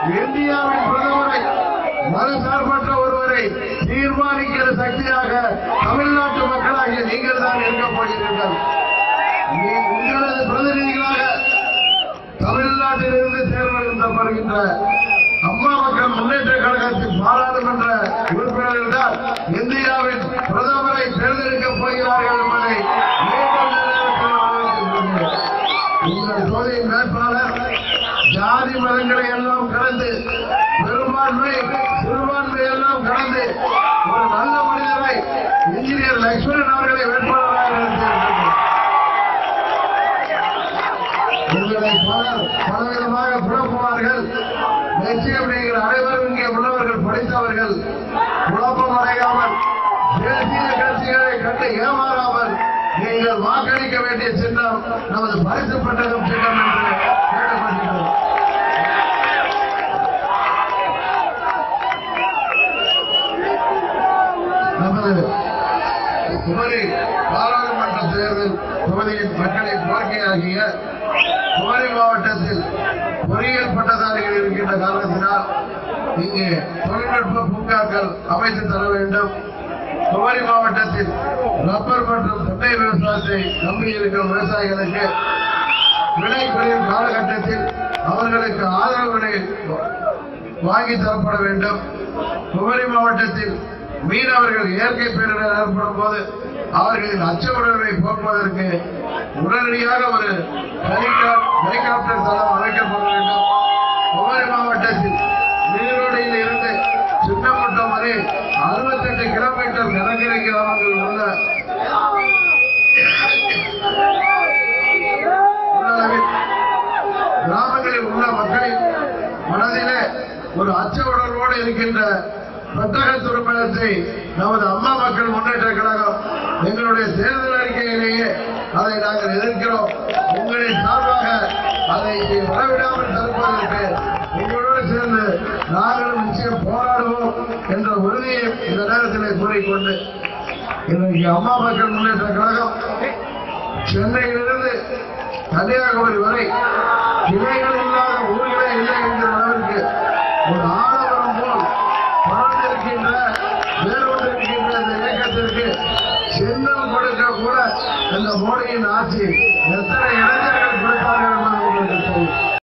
இந்தியாவின் பிரதமரை மதசார்பற்ற ஒருவரை தீர்மானிக்கிற சக்தியாக தமிழ்நாட்டு மக்களாகிய நீங்கள் தான் இருக்க போகிறீர்கள் நீ- உங்களது பிரதிநிதிகளாக தமிழ்நாட்டிலிருந்து தேர்ந்தெடுக்கப்படுகின்ற அம்மா மக்கள் முன்னேற்ற கழகத்தின் பாராளுமன்ற உறுப்பினர்கள் தான் இந்தியாவின் பிரதமரை தேர்ந்தெடுக்கப் போகிறார்கள் என்பதை மீண்டும் நினைவுக்கு வரவேற்கின்றேன். உங்கள் தொழில் வேட்பாளர் ஜாதி மதங்களை எல்லாம் கடந்து பெரும்பான்மை சிறுபான்மை எல்லாம் கடந்து ஒரு நல்ல மனிதரை இன்ஜினியர் லட்சுமணன் அவர்களை வேட்பாளராக நிறுத்தியிருக்கிறார் உங்களை பலர் பலவிதமாக குழப்புவார்கள் நிச்சயம் நீங்கள் அனைவரும் இங்கே உள்ளவர்கள் படித்தவர்கள் குழப்பம் அடையாமல் தேசிய கட்சிகளை கண்டு ஏமாறாமல் நீங்கள் வாக்களிக்க வேண்டிய சின்னம் நமது பரிசு பெட்டகம் சின்னம் என்று கேட்டுக்கொள்கிறோம் நமது குமரி பாராளுமன்ற தேர்தல் தொகுதியின் மக்களின் கோரிக்கையாகிய குமரி மாவட்டத்தில் பொறியியல் பட்டதாரிகள் இருக்கின்ற காரணத்தினால் இங்கே தொழில்நுட்ப பூங்காக்கள் அமைத்து தர வேண்டும் குமரி மாவட்டத்தில் ரப்பர் மற்றும் தென்னை விவசாயத்தை நம்பி இருக்கும் விவசாயிகளுக்கு விலை குறையும் காலகட்டத்தில் அவர்களுக்கு ஆதரவு விலை வாங்கி தரப்பட வேண்டும் குமரி மாவட்டத்தில் மீனவர்கள் இயற்கை பேரிடர் ஏற்படும் போது அவர்களின் அச்ச உணர்வை போக்குவதற்கு உடனடியாக ஒரு ஹெலிகாப்- ஹெலிகாப்டர் தளம் அமைக்கப்பட வேண்டும் குமரி மாவட்டத்தில் நீரோடையில் இருந்து சின்னமுட்டம் வரை அறுபத்தெட்டு கிலோமீட்டர் கடற்கரை கிராமங்கள் உள்ள உள்ளளவில் கிராமங்களில் உள்ள மக்களின் மனதிலே ஒரு அச்ச உணர்வோடு இருக்கின்ற பெட்டக துருப்பணத்தை நமது அம்மா மக்கள் முன்னேற்ற கழகம் எங்களுடைய தேர்தல் அறிக்கையிலேயே அதை நாங்கள் எதிர்க்கிறோம் உங்களின் சார்பாக அதை இங்கே வரவிடாமல் தடுப்பதற்கு உங்களோடு சேர்ந்து நாங்களும் நிச்சயம் போராடுவோம் என்ற உறுதியை இந்த நேரத்தில் கூறிக்கொண்டு இன்றைக்கு அம்மா மக்கள் முன்னேற்ற கழகம் சென்னையிலிருந்து கன்னியாகுமரி வரை கிளைகள் இல்லாத ஊர்களே இல்லை என்கிற அளவிற்கு ஒரு ஆடவரம் போல் பறந்திருக்கின்ற வேரூன்றிருக்கின்ற இந்த இயக்கத்திற்கு சின்னம் கொடுக்க கூட இந்த மோடியின் ஆட்சி எத்தனை இட